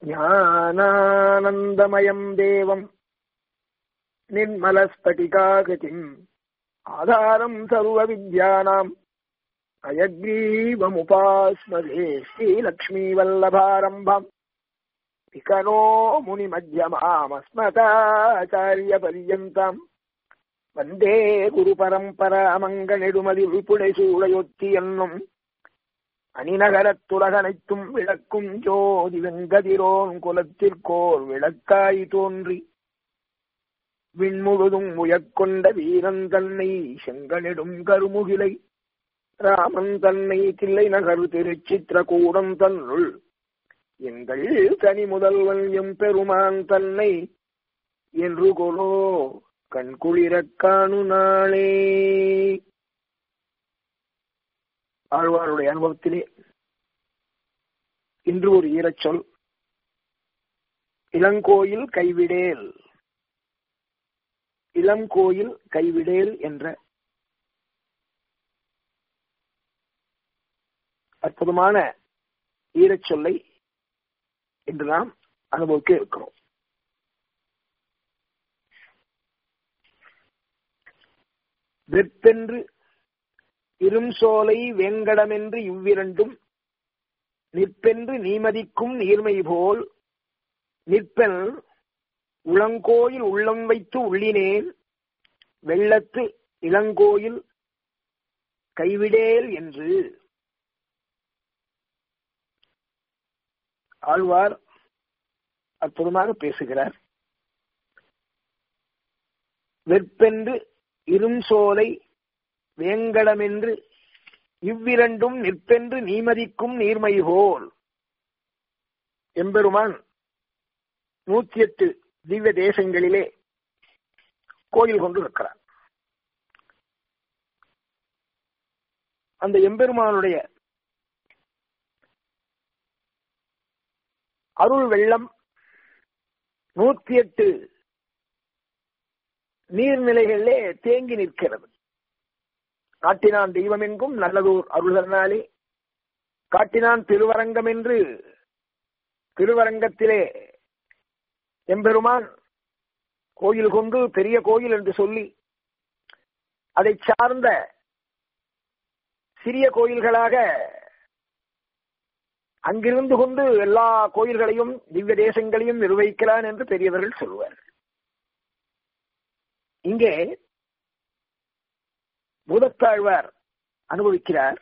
ஞானானந்தமயம் தேவம் निर्मलस्फटिकाकृतिम् आधारम् सर्वविद्यानाम् अयग्रीवमुपास्महे श्रीलक्ष्मीवल्लभारम्भम् विकनो मुनिमध्यमामस्मताचार्यपर्यन्तम् வந்தே குரு பரம்பராமங்க நெடுமதி உள்புடை சூழையொத்தி என்னும் அணிநகரத்துலகனைத்தும் விளக்கும் ஜோதி வெங்கதிரோன் குலத்திற்கோர் விளக்காய் தோன்றி விண்முழுதும் உயக்கொண்ட வீரன் தன்னை செங்கனிடும் கருமுகிலை ராமன் தன்னை தில்லை நகர் திருச்சித்திரகூடம் தன்னுள் எங்கள் தனி முதல்வன் எம் பெருமான் தன்னை என்று கொலோ கண்குளிரக் காணு நாளே ஆழ்வாருடைய அனுபவத்திலே இன்று ஒரு ஈரச்சொல் இளங்கோயில் கைவிடேல் இளம் கோயில் கைவிடேல் என்ற அற்புதமான ஈரச்சொல்லை இன்று நாம் அனுபவிக்க இருக்கிறோம் வெற்பென்று இரும் சோலை வேங்கடமென்று இவ்விரண்டும் நிற்பென்று நீமதிக்கும் நீர்மை போல் நிற்பன் உளங்கோயில் உள்ளம் வைத்து உள்ளினேன் வெள்ளத்து இளங்கோயில் கைவிடேல் என்று ஆழ்வார் அற்புதமாக பேசுகிறார் வெற்பென்று இரும் சோலை வேங்கடமென்று இவ்விரண்டும் நிற்பென்று நீமதிக்கும் நீர்மைகோல் எம்பெருமான் நூத்தி எட்டு திவ்ய தேசங்களிலே கோயில் கொண்டு இருக்கிறார் அந்த எம்பெருமானுடைய அருள் வெள்ளம் நூத்தி எட்டு நீர்நிலைகளிலே தேங்கி நிற்கிறது காட்டினான் தெய்வம் எங்கும் நல்லதோர் அருள்தனாலே காட்டினான் திருவரங்கம் என்று திருவரங்கத்திலே எம்பெருமான் கோயில் கொண்டு பெரிய கோயில் என்று சொல்லி அதை சார்ந்த சிறிய கோயில்களாக அங்கிருந்து கொண்டு எல்லா கோயில்களையும் திவ்ய தேசங்களையும் நிர்வகிக்கிறான் என்று பெரியவர்கள் சொல்வார் இங்கே பூதத்தாழ்வார் அனுபவிக்கிறார்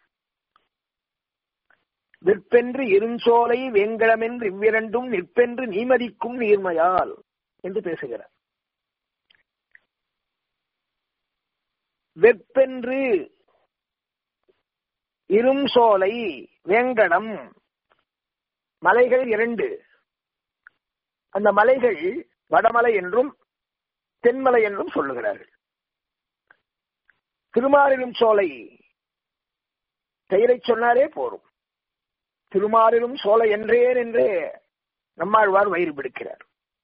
விற்பென்று இருஞ்சோலை வெங்கடமென்று இவ்விரண்டும் நிற்பென்று நீமதிக்கும் நீர்மையால் என்று பேசுகிறார் வெப்பென்று இரும் சோலை வேங்கடம் மலைகள் இரண்டு அந்த மலைகள் வடமலை என்றும் தென்மலை என்றும் சொல்லுகிறார்கள் திருமாலிலும் சோலை பெயரை சொன்னாலே போரும் திருமாலிலும் சோலை என்றேன் என்றே நம்மாழ்வார் வயிறு பிடிக்கிறார்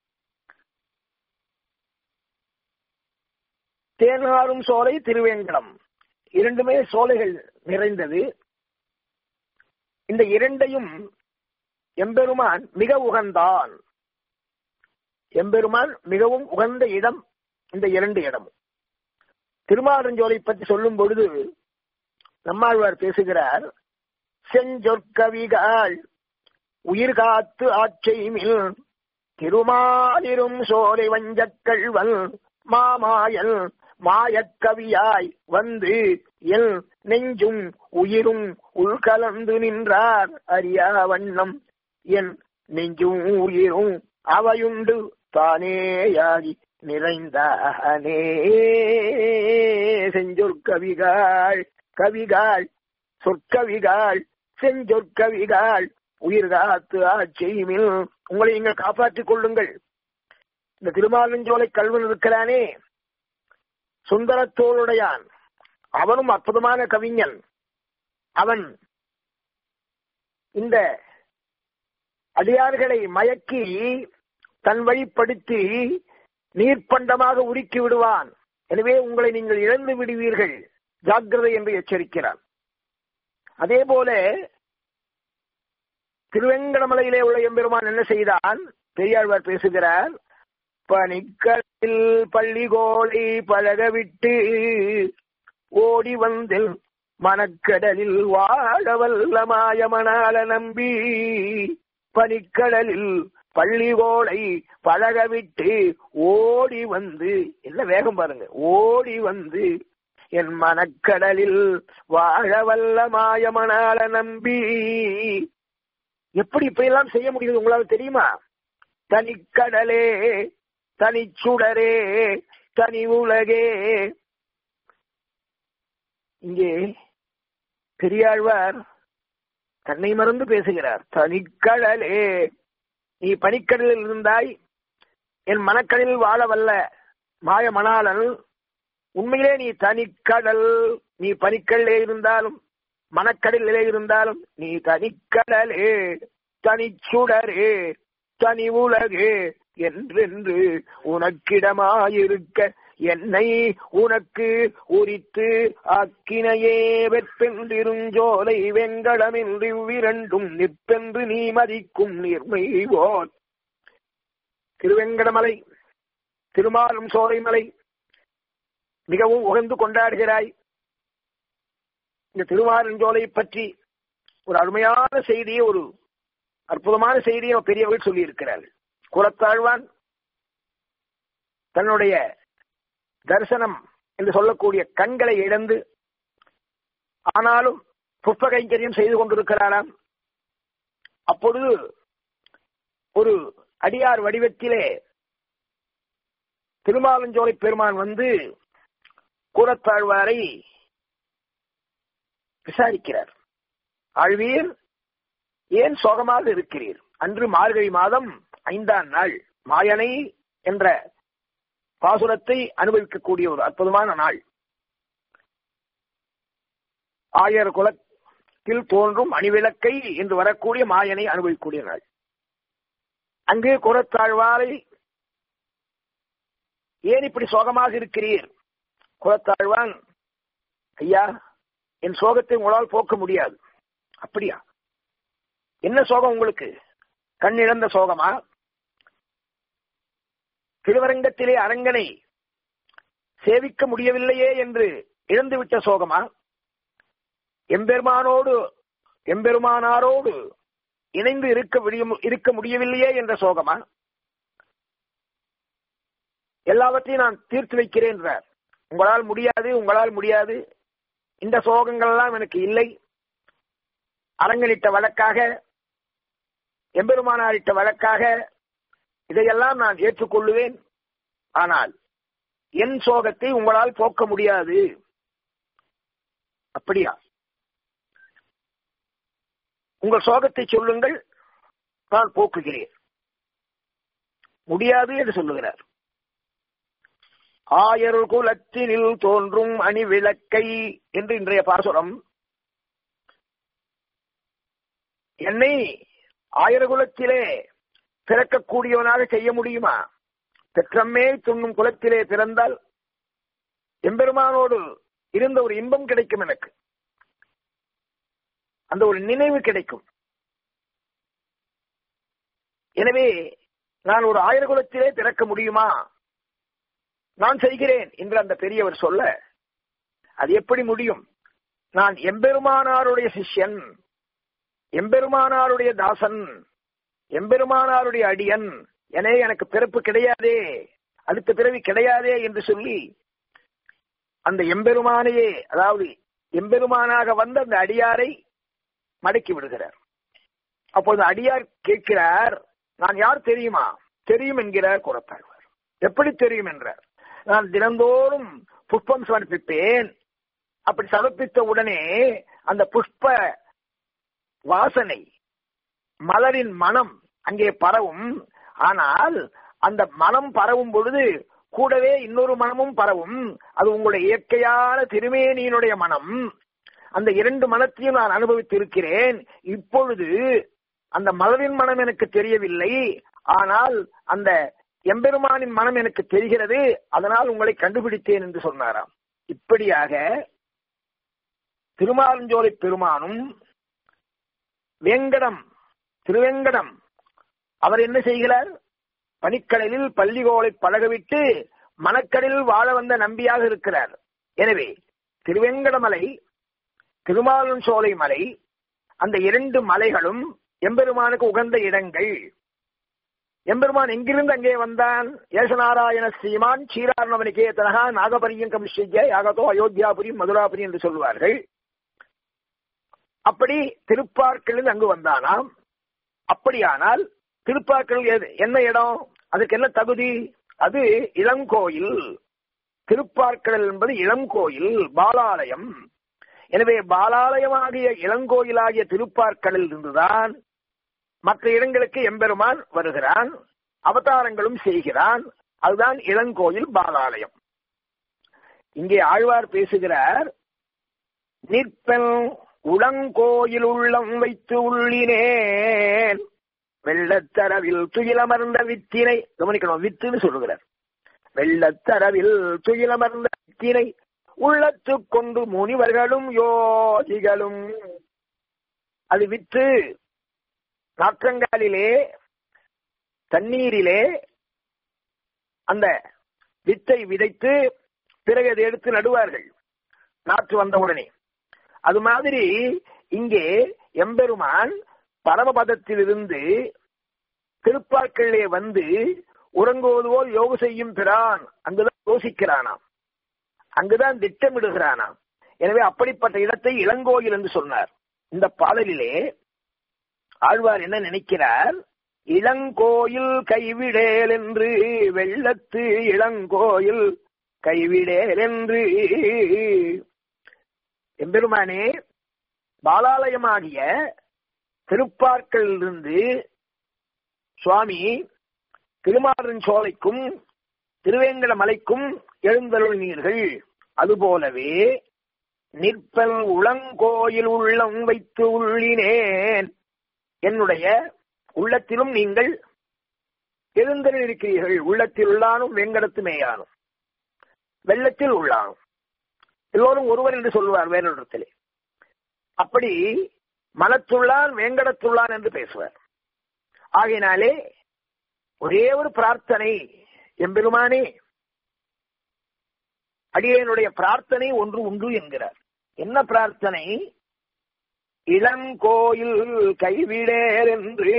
தேனாரும் சோலை திருவேங்கடம் இரண்டுமே சோலைகள் நிறைந்தது இந்த இரண்டையும் எம்பெருமான் மிக உகந்தான் எம்பெருமான் மிகவும் உகந்த இடம் இந்த இரண்டு இடமும் திருமாரஞ்சோலை பற்றி சொல்லும் பொழுது நம்மாழ்வார் பேசுகிறார் செஞ்சொற்கவிகாள் உயிர் காத்து ஆட்சைமில் திருமாலிரும் சோலை வஞ்சக்கள்வன் மாமாயல் மாயக்கவியாய் வந்து எல் நெஞ்சும் உயிரும் உள்கலந்து நின்றார் அறியா வண்ணம் என் நெஞ்சும் உயிரும் அவையுண்டு தானேயாகி நிறைந்தானே செஞ்சொற்கவிகாள் கவிகாள் சொற்கவிகாள் செஞ்சொற்கவிகாள் உயிர் காத்து ஆட்சியுமில் உங்களை நீங்கள் காப்பாற்றிக் கொள்ளுங்கள் இந்த திருமாலஞ்சோலை கல்வன் இருக்கிறானே சுந்தரத்தோளுடையான் அவனும் அற்புதமான கவிஞன் அவன் இந்த அடியார்களை மயக்கி தன் வழிப்படுத்தி நீர்ப்பண்டமாக உருக்கி விடுவான் எனவே உங்களை நீங்கள் இழந்து விடுவீர்கள் ஜாக்கிரதை என்று எச்சரிக்கிறான் அதே போல திருவேங்கடமலையிலே உள்ள எம்பெருமான் என்ன செய்தான் பெரியாழ்வார் பேசுகிறார் பனிக்கடலில் பள்ளிகோலை பழகவிட்டு ஓடி வந்தில் மனக்கடலில் வாழ வல்ல மாயமனால நம்பி பனிக்கடலில் பள்ளிகோளை பழகவிட்டு ஓடி வந்து என்ன வேகம் பாருங்க ஓடி வந்து என் மனக்கடலில் வாழ வல்ல மாயமனால நம்பி எப்படி இப்ப எல்லாம் செய்ய முடியுது உங்களால தெரியுமா தனிக்கடலே தனிச்சுடரே தனி உலகே இங்கே பெரியாழ்வார் தன்னை மறந்து பேசுகிறார் தனிக்கடலே நீ பனிக்கடலில் இருந்தாய் என் மனக்கடலில் வாழ வல்ல மாய மணாளன் உண்மையிலே நீ தனிக்கடல் நீ பனிக்கடலே இருந்தாலும் மனக்கடலிலே இருந்தாலும் நீ தனிக்கடலே தனிச்சுடரே தனி உலகே என்றென்று உனக்கிடமாயிருக்க என்னை உனக்கு உரித்து அக்கினையே வெற்பென்றிருஞ்சோலை வெங்கடமின்றி இவ்விரண்டும் நிற்பென்று நீ மதிக்கும் நீர்மைவோன் திருவெங்கடமலை திருமாலும் சோலைமலை மிகவும் உகந்து கொண்டாடுகிறாய் இந்த திருமாலிஞ்சோலை பற்றி ஒரு அருமையான செய்தியை ஒரு அற்புதமான செய்தியை பெரியவர்கள் சொல்லியிருக்கிறார்கள் குலத்தாழ்வான் தன்னுடைய தரிசனம் என்று சொல்லக்கூடிய கண்களை இழந்து ஆனாலும் புஷ்ப கைங்கரியம் செய்து கொண்டிருக்கிறாராம் அப்பொழுது ஒரு அடியார் வடிவத்திலே திருமாலஞ்சோலை பெருமான் வந்து கூறத்தாழ்வாரை விசாரிக்கிறார் ஆழ்வீர் ஏன் சோகமாக இருக்கிறீர் அன்று மார்கழி மாதம் ஐந்தாம் நாள் மாயனை என்ற பாசுரத்தை அனுபவிக்கக்கூடிய ஒரு அற்புதமான நாள் ஆயர் குலத்தில் தோன்றும் அணிவிளக்கை என்று வரக்கூடிய மாயனை அனுபவிக்கக்கூடிய நாள் அங்கு குரத்தாழ்வாரை ஏன் இப்படி சோகமாக இருக்கிறீர் குலத்தாழ்வான் ஐயா என் சோகத்தை உங்களால் போக்க முடியாது அப்படியா என்ன சோகம் உங்களுக்கு கண் இழந்த சோகமா திருவரங்கத்திலே அரங்கனை சேவிக்க முடியவில்லையே என்று இழந்துவிட்ட சோகமா எம்பெருமானோடு எம்பெருமானாரோடு இணைந்து இருக்க முடியும் இருக்க முடியவில்லையே என்ற சோகமா எல்லாவற்றையும் நான் தீர்த்து வைக்கிறேன் என்றார் உங்களால் முடியாது உங்களால் முடியாது இந்த சோகங்கள் எல்லாம் எனக்கு இல்லை அரங்கனிட்ட வழக்காக எம்பெருமானாரிட்ட வழக்காக இதையெல்லாம் நான் ஏற்றுக்கொள்ளுவேன் ஆனால் என் சோகத்தை உங்களால் போக்க முடியாது அப்படியா உங்கள் சோகத்தை சொல்லுங்கள் நான் போக்குகிறேன் முடியாது என்று சொல்லுகிறார் ஆயர் குலத்தினில் தோன்றும் அணி விளக்கை என்று இன்றைய பாசுரம் என்னை ஆயர்குலத்திலே பிறக்கக்கூடியவனாக செய்ய முடியுமா பெற்றம்மே துண்ணும் குலத்திலே பிறந்தால் எம்பெருமானோடு இருந்த ஒரு இன்பம் கிடைக்கும் எனக்கு அந்த ஒரு நினைவு கிடைக்கும் எனவே நான் ஒரு ஆயர்குலத்திலே பிறக்க முடியுமா நான் செய்கிறேன் என்று அந்த பெரியவர் சொல்ல அது எப்படி முடியும் நான் எம்பெருமானாருடைய சிஷ்யன் எம்பெருமானாருடைய தாசன் எம்பெருமானாருடைய அடியன் எனவே எனக்கு பிறப்பு கிடையாதே அடுத்த பிறவி கிடையாதே என்று சொல்லி அந்த எம்பெருமானையே அதாவது எம்பெருமானாக வந்த அந்த அடியாரை மடக்கி விடுகிறார் அப்போது அடியார் கேட்கிறார் நான் யார் தெரியுமா தெரியும் என்கிறார் குரத்தாழ்வார் எப்படி தெரியும் என்றார் நான் தினந்தோறும் புஷ்பம் சமர்ப்பிப்பேன் அப்படி சமர்ப்பித்த உடனே அந்த புஷ்ப வாசனை மலரின் மனம் அங்கே பரவும் ஆனால் அந்த மனம் பரவும் பொழுது கூடவே இன்னொரு மனமும் பரவும் அது உங்களுடைய இயற்கையான திருமேனியினுடைய மனம் அந்த இரண்டு மனத்தையும் நான் அனுபவித்து இருக்கிறேன் இப்பொழுது அந்த மலரின் மனம் எனக்கு தெரியவில்லை ஆனால் அந்த எம்பெருமானின் மனம் எனக்கு தெரிகிறது அதனால் உங்களை கண்டுபிடித்தேன் என்று சொன்னாராம் இப்படியாக திருமாலஞ்சோலை பெருமானும் வேங்கடம் திருவேங்கடம் அவர் என்ன செய்கிறார் பனிக்கடலில் பள்ளிகோலை பழகவிட்டு மணக்கடலில் வாழ வந்த நம்பியாக இருக்கிறார் எனவே திருவேங்கடமலை திருமாலன் சோலை மலை அந்த இரண்டு மலைகளும் எம்பெருமானுக்கு உகந்த இடங்கள் எம்பெருமான் எங்கிருந்து அங்கே வந்தான் ஏசநாராயண ஸ்ரீமான் சீரார்ணவனிகேதனகா நாகபரியங்கம் செய்ய யாகதோ அயோத்தியாபுரி மதுராபுரி என்று சொல்வார்கள் அப்படி திருப்பார்க்கிலிருந்து அங்கு வந்தானாம் அப்படியானால் திருப்பார்க்கல் என்ன இடம் அதுக்கு என்ன தகுதி அது இளங்கோயில் திருப்பார்க்கடல் என்பது இளங்கோயில் பாலாலயம் எனவே பாலாலயமாகிய இளங்கோயிலாகிய திருப்பார்க்கடலில் இருந்துதான் மற்ற இடங்களுக்கு எம்பெருமான் வருகிறான் அவதாரங்களும் செய்கிறான் அதுதான் இளங்கோயில் பாலாலயம் இங்கே ஆழ்வார் பேசுகிறார் நிற்பன் உளங்கோயில் உள்ளம் வைத்து உள்ளினேன் வெள்ளத்தரவில் துயிலமர்ந்த வித்தினை கவனிக்கணும் வித்துன்னு சொல்லுகிறார் வெள்ளத்தரவில் துயிலமர்ந்த வித்தினை உள்ளத்து கொண்டு முனிவர்களும் யோகிகளும் அது வித்து நாற்றங்காலிலே தண்ணீரிலே அந்த வித்தை விதைத்து பிறகு அதை எடுத்து நடுவார்கள் நாற்று வந்தவுடனே அது மாதிரி இங்கே எம்பெருமான் பரமபதத்திலிருந்து திருப்பாக்களிலே வந்து உறங்குவது போல் யோக செய்யும் பிரான் அங்குதான் யோசிக்கிறானாம் அங்குதான் திட்டமிடுகிறானாம் எனவே அப்படிப்பட்ட இடத்தை இளங்கோயில் என்று சொன்னார் இந்த பாடலிலே ஆழ்வார் என்ன நினைக்கிறார் இளங்கோயில் கைவிடேல் என்று வெள்ளத்து இளங்கோயில் கைவிடேல் என்று எம்பெருமானே பாலாலயமாகிய திருப்பார்க்கிலிருந்து சுவாமி திருமாறன் சோலைக்கும் திருவேங்கட மலைக்கும் எழுந்தருளினீர்கள் அதுபோலவே நிற்பல் உளங்கோயில் உள்ளம் வைத்து உள்ளினேன் என்னுடைய உள்ளத்திலும் நீங்கள் எழுந்தருளிருக்கிறீர்கள் உள்ளத்தில் உள்ளானும் வெங்கடத்து மேயானும் வெள்ளத்தில் உள்ளானும் எல்லோரும் ஒருவர் என்று சொல்லுவார் வேறொருத்திலே அப்படி மனத்துள்ளான் வேங்கடத்துள்ளான் என்று பேசுவார் ஆகையினாலே ஒரே ஒரு பிரார்த்தனை எம்பெருமானே அடியனுடைய பிரார்த்தனை ஒன்று உண்டு என்கிறார் என்ன பிரார்த்தனை இளங்கோயில் கைவிடேர் என்று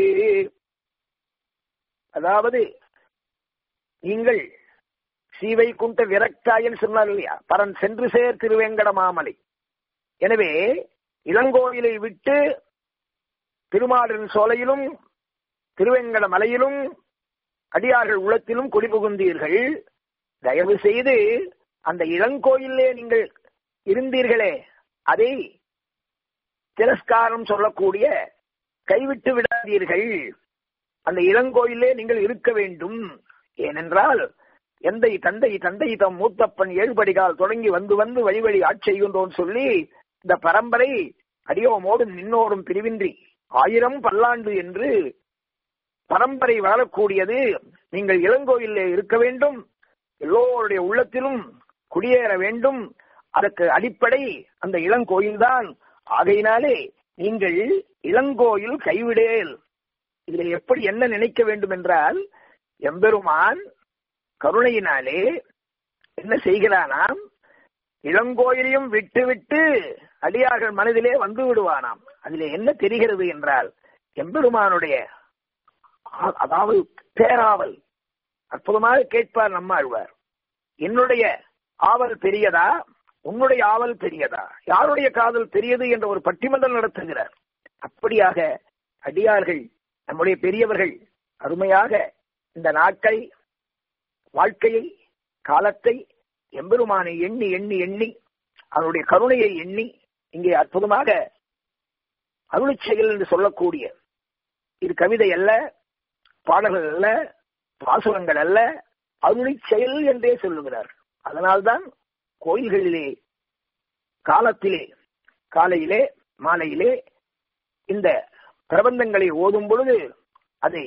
அதாவது நீங்கள் ஸ்ரீவைகுண்ட விரக்தாயன் சொன்னார் இல்லையா பரன் சென்று சேர் திருவேங்கட மாமலை எனவே இளங்கோயிலை விட்டு திருமாலின் சோலையிலும் திருவேங்கட மலையிலும் அடியார்கள் உள்ளத்திலும் குடிபுகுந்தீர்கள் தயவு செய்து அந்த இளங்கோயிலே நீங்கள் இருந்தீர்களே அதை திரஸ்காரம் சொல்லக்கூடிய கைவிட்டு விடாதீர்கள் அந்த இளங்கோயிலே நீங்கள் இருக்க வேண்டும் ஏனென்றால் எந்தை தந்தை தந்தை தம் மூத்தப்பன் ஏழுபடிகால் தொடங்கி வந்து வந்து வழி வழி ஆட்சி செய்கின்றோம் சொல்லி இந்த பரம்பரை அடியோமோடும் நின்னோடும் பிரிவின்றி ஆயிரம் பல்லாண்டு என்று பரம்பரை வளரக்கூடியது நீங்கள் இளங்கோயிலே இருக்க வேண்டும் எல்லோருடைய உள்ளத்திலும் குடியேற வேண்டும் அதற்கு அடிப்படை அந்த இளங்கோயில்தான் ஆகையினாலே நீங்கள் இளங்கோயில் கைவிடேல் இதுல எப்படி என்ன நினைக்க வேண்டும் என்றால் எம்பெருமான் கருணையினாலே என்ன செய்கிறானாம் இளங்கோயிலையும் விட்டு விட்டு அடியார்கள் மனதிலே வந்து விடுவானாம் அதிலே என்ன தெரிகிறது என்றால் எம்பெருமானுடைய அதாவது பேராவல் அற்புதமாக கேட்பார் நம்மாழ்வார் என்னுடைய ஆவல் பெரியதா உன்னுடைய ஆவல் பெரியதா யாருடைய காதல் பெரியது என்ற ஒரு பட்டிமன்றம் நடத்துகிறார் அப்படியாக அடியார்கள் நம்முடைய பெரியவர்கள் அருமையாக இந்த நாட்களை வாழ்க்கையை காலத்தை எம்பெருமானை எண்ணி எண்ணி எண்ணி அவனுடைய கருணையை எண்ணி இங்கே அற்புதமாக அருளி செயல் என்று சொல்லக்கூடிய இது கவிதை அல்ல பாடல்கள் அல்ல பாசுரங்கள் அல்ல அருளி செயல் என்றே சொல்லுகிறார் அதனால்தான் கோயில்களிலே காலத்திலே காலையிலே மாலையிலே இந்த பிரபந்தங்களை ஓதும் பொழுது அதை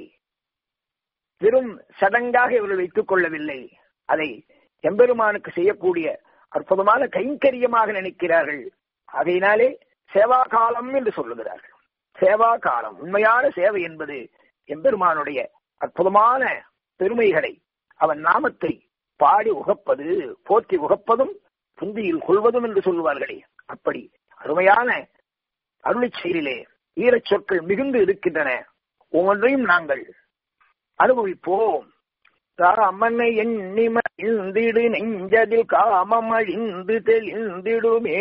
வெறும் சடங்காக இவர்கள் வைத்துக் கொள்ளவில்லை அதை எம்பெருமானுக்கு செய்யக்கூடிய அற்புதமான கைங்கரியமாக நினைக்கிறார்கள் அதையினாலே சேவா காலம் என்று சொல்லுகிறார்கள் சேவா காலம் உண்மையான சேவை என்பது எம்பெருமானுடைய அற்புதமான பெருமைகளை அவன் நாமத்தை பாடி உகப்பது போற்றி உகப்பதும் புந்தியில் கொள்வதும் என்று சொல்லுவார்களே அப்படி அருமையான அருளிச் செயலிலே ஈரச் சொற்கள் மிகுந்து இருக்கின்றன ஒவ்வொன்றையும் நாங்கள் அனுபவிப்போம் காமனை எண்ணிமழிந்திடு நெஞ்சதில் காமம் அழிந்து தெளிந்திடுமே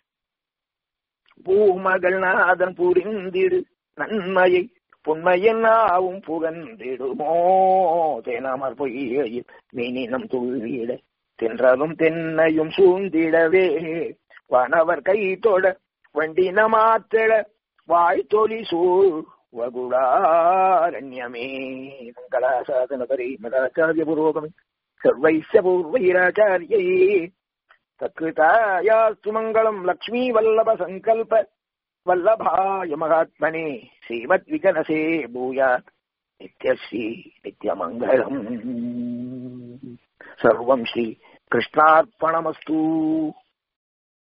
பூமகள் நாதன் புரிந்திடு நன்மையை புண்மையென்னாவும் புகந்திடுமோ தேனாமர் பொய்யில் மீனினம் துள்ளிட தென்றலும் தென்னையும் சூழ்ந்திடவே வானவர் கை தொட வண்டின மாத்திட வாய் தொலி சூழ் வகுடாரண்யமே மங்களாசாதனபரி மதாச்சாரிய புரோகமே சர்வைஸ்ய பூர்வைராச்சாரியை தத்கிருதாயாஸ்து மங்களம் லக்ஷ்மீ வல்லப சங்கல்ப வல்லபாய மகாத்மனே ஸ்ரீமத் விகனசே பூயாத் நித்யஸ்ரீ நித்யமங்கலம் சர்வம் ஸ்ரீ கிருஷ்ணார்ப்பணமஸ்து